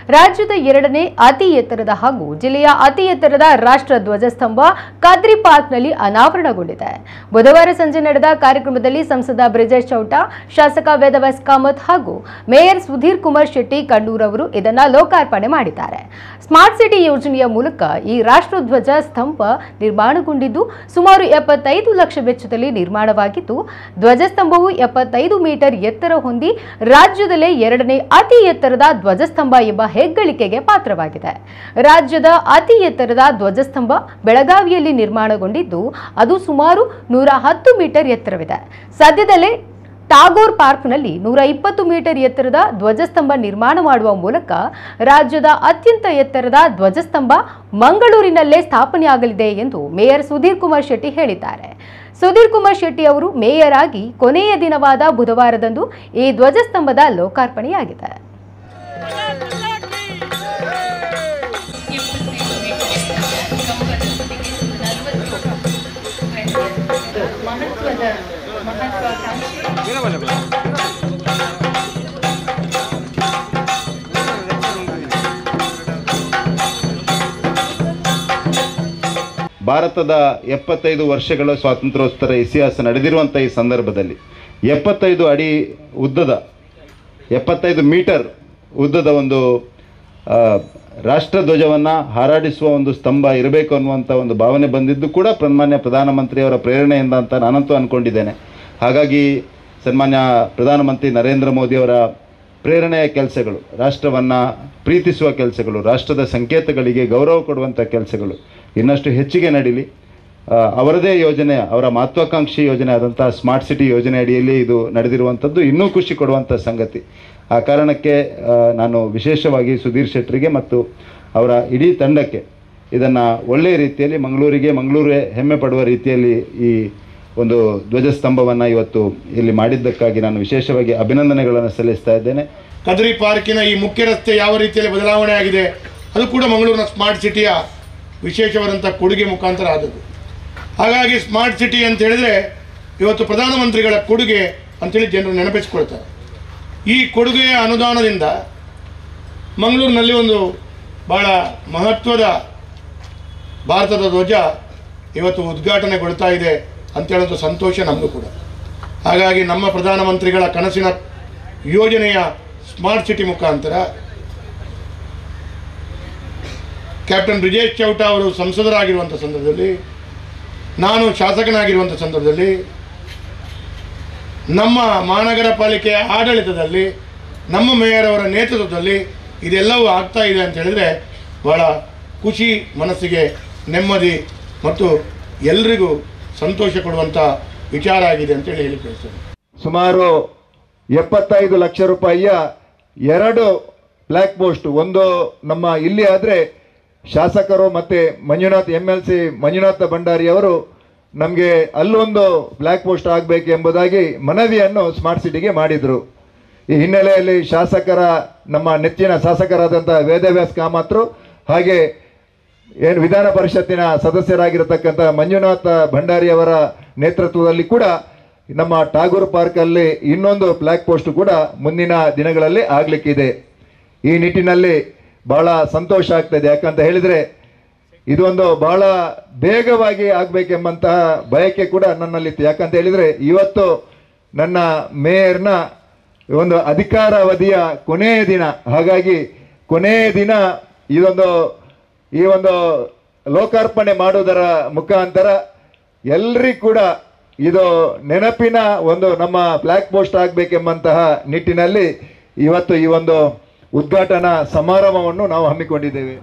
ರಾಜ್ಯದ ಎರಡನೇ ಅತಿ ಎತ್ತರದ ಹಾಗೂ ಜಿಲ್ಲೆಯ ಅತಿ ಎತ್ತರದ ರಾಷ್ಟ್ರ ಧ್ವಜಸ್ತಂಭ ಕದ್ರಿ ಪಾರ್ಕ್ನಲ್ಲಿ ಅನಾವರಣಗೊಂಡಿದೆ ಬುಧವಾರ ಸಂಜೆ ನಡೆದ ಕಾರ್ಯಕ್ರಮದಲ್ಲಿ ಸಂಸದ ಬ್ರಿಜೇಶ್ ಚೌಟ ಶಾಸಕ ವೇದವ್ಯಾಸ್ ಕಾಮತ್ ಹಾಗೂ ಮೇಯರ್ ಸುಧೀರ್ ಕುಮಾರ್ ಶೆಟ್ಟಿ ಕಣ್ಣೂರ್ ಅವರು ಇದನ್ನ ಲೋಕಾರ್ಪಣೆ ಮಾಡಿದ್ದಾರೆ ಸ್ಮಾರ್ಟ್ ಸಿಟಿ ಯೋಜನೆಯ ಮೂಲಕ ಈ ರಾಷ್ಟ್ರಧ್ವಜ ಸ್ತಂಭ ನಿರ್ಮಾಣಗೊಂಡಿದ್ದು ಸುಮಾರು ಎಪ್ಪತ್ತೈದು ಲಕ್ಷ ವೆಚ್ಚದಲ್ಲಿ ನಿರ್ಮಾಣವಾಗಿದ್ದು ಧ್ವಜಸ್ತಂಭವು ಎಪ್ಪತ್ತೈದು ಮೀಟರ್ ಎತ್ತರ ಹೊಂದಿ ರಾಜ್ಯದಲ್ಲೇ ಎರಡನೇ ಅತಿ ಎತ್ತರದ ಧ್ವಜಸ್ತಂಭ ಎಂಬ ಹೆಗ್ಗಳಿಕೆಗೆ ಪಾತ್ರವಾಗಿದೆ ರಾಜ್ಯದ ಅತಿ ಎತ್ತರದ ಧ್ವಜಸ್ತಂಭ ಬೆಳಗಾವಿಯಲ್ಲಿ ನಿರ್ಮಾಣಗೊಂಡಿದ್ದು ಅದು ಸುಮಾರು ನೂರ ಹತ್ತು ಮೀಟರ್ ಎತ್ತರವಿದೆ ಸದ್ಯದಲ್ಲೇ ಟಾಗೋರ್ ಪಾರ್ಕ್ನಲ್ಲಿ ನೂರ ಇಪ್ಪತ್ತು ಮೀಟರ್ ಎತ್ತರದ ಧ್ವಜಸ್ತಂಭ ನಿರ್ಮಾಣ ಮಾಡುವ ಮೂಲಕ ರಾಜ್ಯದ ಅತ್ಯಂತ ಎತ್ತರದ ಧ್ವಜಸ್ತಂಭ ಮಂಗಳೂರಿನಲ್ಲೇ ಸ್ಥಾಪನೆಯಾಗಲಿದೆ ಎಂದು ಮೇಯರ್ ಸುಧೀರ್ ಕುಮಾರ್ ಶೆಟ್ಟಿ ಹೇಳಿದ್ದಾರೆ ಸುಧೀರ್ ಕುಮಾರ್ ಶೆಟ್ಟಿ ಅವರು ಮೇಯರ್ ಆಗಿ ಕೊನೆಯ ದಿನವಾದ ಬುಧವಾರದಂದು ಈ ಧ್ವಜಸ್ತಂಭದ ಲೋಕಾರ್ಪಣೆಯಾಗಿದೆ ಮಹತ್ವದ ಮಹತ್ವಾಕಾಂಕ್ಷೆ ಭಾರತದ ಎಪ್ಪತ್ತೈದು ವರ್ಷಗಳ ಸ್ವಾತಂತ್ರ್ಯೋತ್ತರ ಇತಿಹಾಸ ನಡೆದಿರುವಂಥ ಈ ಸಂದರ್ಭದಲ್ಲಿ ಎಪ್ಪತ್ತೈದು ಅಡಿ ಉದ್ದದ ಎಪ್ಪತ್ತೈದು ಮೀಟರ್ ಉದ್ದದ ಒಂದು ಆ, ರಾಷ್ಟ್ರಧ್ವಜವನ್ನು ಹಾರಾಡಿಸುವ ಒಂದು ಸ್ತಂಭ ಇರಬೇಕು ಅನ್ನುವಂಥ ಒಂದು ಭಾವನೆ ಬಂದಿದ್ದು ಕೂಡ ಸನ್ಮಾನ್ಯ ಪ್ರಧಾನಮಂತ್ರಿಯವರ ಪ್ರೇರಣೆಯಿಂದ ಅಂತ ನಾನಂತೂ ಅಂದ್ಕೊಂಡಿದ್ದೇನೆ ಹಾಗಾಗಿ ಸನ್ಮಾನ್ಯ ಪ್ರಧಾನಮಂತ್ರಿ ನರೇಂದ್ರ ಮೋದಿಯವರ ಪ್ರೇರಣೆಯ ಕೆಲಸಗಳು ರಾಷ್ಟ್ರವನ್ನು ಪ್ರೀತಿಸುವ ಕೆಲಸಗಳು ರಾಷ್ಟ್ರದ ಸಂಕೇತಗಳಿಗೆ ಗೌರವ ಕೊಡುವಂಥ ಕೆಲಸಗಳು ಇನ್ನಷ್ಟು ಹೆಚ್ಚಿಗೆ ನಡೀಲಿ ಆ, ಅವರದೇ ಯೋಜನೆ ಅವರ ಮಹತ್ವಾಕಾಂಕ್ಷಿ ಯೋಜನೆ ಆದಂಥ ಸ್ಮಾರ್ಟ್ ಸಿಟಿ ಯೋಜನೆ ಅಡಿಯಲ್ಲಿ ಇದು ನಡೆದಿರುವಂಥದ್ದು ಇನ್ನೂ ಖುಷಿ ಕೊಡುವಂಥ ಸಂಗತಿ ಆ ಕಾರಣಕ್ಕೆ ಆ, ನಾನು ವಿಶೇಷವಾಗಿ ಸುಧೀರ್ ಶೆಟ್ಟರಿಗೆ ಮತ್ತು ಅವರ ಇಡೀ ತಂಡಕ್ಕೆ ಇದನ್ನು ಒಳ್ಳೆಯ ರೀತಿಯಲ್ಲಿ ಮಂಗಳೂರಿಗೆ ಮಂಗಳೂರೇ ಹೆಮ್ಮೆ ಪಡುವ ರೀತಿಯಲ್ಲಿ ಈ ಒಂದು ಧ್ವಜಸ್ತಂಭವನ್ನು ಇವತ್ತು ಇಲ್ಲಿ ಮಾಡಿದ್ದಕ್ಕಾಗಿ ನಾನು ವಿಶೇಷವಾಗಿ ಅಭಿನಂದನೆಗಳನ್ನು ಸಲ್ಲಿಸ್ತಾ ಇದ್ದೇನೆ ಕದ್ರಿ ಪಾರ್ಕಿನ ಈ ಮುಖ್ಯ ರಸ್ತೆ ಯಾವ ರೀತಿಯಲ್ಲಿ ಬದಲಾವಣೆ ಆಗಿದೆ ಅದು ಕೂಡ ಮಂಗಳೂರಿನ ಸ್ಮಾರ್ಟ್ ಸಿಟಿಯ ವಿಶೇಷವಾದಂಥ ಕೊಡುಗೆ ಮುಖಾಂತರ ಆದದ್ದು ಹಾಗಾಗಿ ಸ್ಮಾರ್ಟ್ ಸಿಟಿ ಅಂತ ಹೇಳಿದ್ರೆ ಇವತ್ತು ಪ್ರಧಾನಮಂತ್ರಿಗಳ ಕೊಡುಗೆ ಅಂತೇಳಿ ಜನರು ನೆನಪಿಸಿಕೊಳ್ತಾರೆ ಈ ಕೊಡುಗೆಯ ಅನುದಾನದಿಂದ ಮಂಗಳೂರಿನಲ್ಲಿ ಒಂದು ಬಹಳ ಮಹತ್ವದ ಭಾರತದ ಧ್ವಜ ಇವತ್ತು ಉದ್ಘಾಟನೆಗೊಳ್ತಾ ಇದೆ ಅಂತೇಳೋದು ಸಂತೋಷ ನಮಗೂ ಕೂಡ ಹಾಗಾಗಿ ನಮ್ಮ ಪ್ರಧಾನಮಂತ್ರಿಗಳ ಕನಸಿನ ಯೋಜನೆಯ ಸ್ಮಾರ್ಟ್ ಸಿಟಿ ಮುಖಾಂತರ ಕ್ಯಾಪ್ಟನ್ ಬ್ರಿಜೇಶ್ ಚೌಟ ಅವರು ಸಂಸದರಾಗಿರುವಂಥ ಸಂದರ್ಭದಲ್ಲಿ ನಾನು ಶಾಸಕನಾಗಿರುವಂಥ ಸಂದರ್ಭದಲ್ಲಿ ನಮ್ಮ ಮಹಾನಗರ ಪಾಲಿಕೆಯ ಆಡಳಿತದಲ್ಲಿ ನಮ್ಮ ಮೇಯರ್ ಅವರ ನೇತೃತ್ವದಲ್ಲಿ ಇದೆಲ್ಲವೂ ಆಗ್ತಾ ಇದೆ ಅಂತ ಹೇಳಿದ್ರೆ ಬಹಳ ಖುಷಿ ಮನಸ್ಸಿಗೆ ನೆಮ್ಮದಿ ಮತ್ತು ಎಲ್ರಿಗೂ ಸಂತೋಷ ಕೊಡುವಂಥ ವಿಚಾರ ಆಗಿದೆ ಅಂತೇಳಿ ಹೇಳಿ ಬಯಸ್ತೇನೆ ಸುಮಾರು ಎಪ್ಪತ್ತೈದು ಲಕ್ಷ ರೂಪಾಯಿಯ ಎರಡು ಬ್ಲ್ಯಾಕ್ ಪೋಸ್ಟ್ ಒಂದು ನಮ್ಮ ಇಲ್ಲಿ ಆದರೆ ಶಾಸಕರು ಮತ್ತು Manjunath M L C Manjunatha Bhandari ಅವರು ನಮಗೆ ಅಲ್ಲೊಂದು ಬ್ಲ್ಯಾಕ್ ಪೋಸ್ಟ್ ಆಗಬೇಕು ಎಂಬುದಾಗಿ ಮನವಿಯನ್ನು ಸ್ಮಾರ್ಟ್ ಸಿಟಿಗೆ ಮಾಡಿದರು ಈ ಹಿನ್ನೆಲೆಯಲ್ಲಿ ಶಾಸಕರ ನಮ್ಮ ನೆಚ್ಚಿನ ಶಾಸಕರಾದಂಥ ವೇದವ್ಯಾಸ್ ಕಾಮತ್ರು ಹಾಗೆ ಏನು ವಿಧಾನ ಪರಿಷತ್ತಿನ ಸದಸ್ಯರಾಗಿರತಕ್ಕಂಥ ಮಂಜುನಾಥ ಭಂಡಾರಿ ಅವರ ನೇತೃತ್ವದಲ್ಲಿ ಕೂಡ ನಮ್ಮ ಟಾಗೂರ್ ಪಾರ್ಕಲ್ಲಿ ಇನ್ನೊಂದು ಬ್ಲ್ಯಾಕ್ ಪೋಸ್ಟ್ ಕೂಡ ಮುಂದಿನ ದಿನಗಳಲ್ಲಿ ಆಗಲಿಕ್ಕಿದೆ ಈ ನಿಟ್ಟಿನಲ್ಲಿ ಬಹಳ ಸಂತೋಷ ಆಗ್ತದೆ ಯಾಕಂತ ಹೇಳಿದರೆ ಇದೊಂದು ಬಹಳ ಬೇಗವಾಗಿ ಆಗಬೇಕೆಂಬಂತಹ ಬಯಕೆ ಕೂಡ ನನ್ನಲ್ಲಿತ್ತು ಯಾಕಂತ ಹೇಳಿದರೆ ಇವತ್ತು ನನ್ನ ಮೇಯರ್ನ ಒಂದು ಅಧಿಕಾರಾವಧಿಯ ಕೊನೆಯ ದಿನ ಹಾಗಾಗಿ ಕೊನೆಯ ದಿನ ಇದೊಂದು ಈ ಒಂದು ಲೋಕಾರ್ಪಣೆ ಮಾಡುವುದರ ಮುಖಾಂತರ ಎಲ್ರಿಗೂ ಕೂಡ ಇದು ನೆನಪಿನ ಒಂದು ನಮ್ಮ ಬ್ಲ್ಯಾಕ್ ಪೋಸ್ಟ್ ಆಗಬೇಕೆಂಬಂತಹ ನಿಟ್ಟಿನಲ್ಲಿ ಇವತ್ತು ಈ ಒಂದು ಉದ್ಘಾಟನಾ ಸಮಾರಂಭವನ್ನು ನಾವು ಹಮ್ಮಿಕೊಂಡಿದ್ದೇವೆ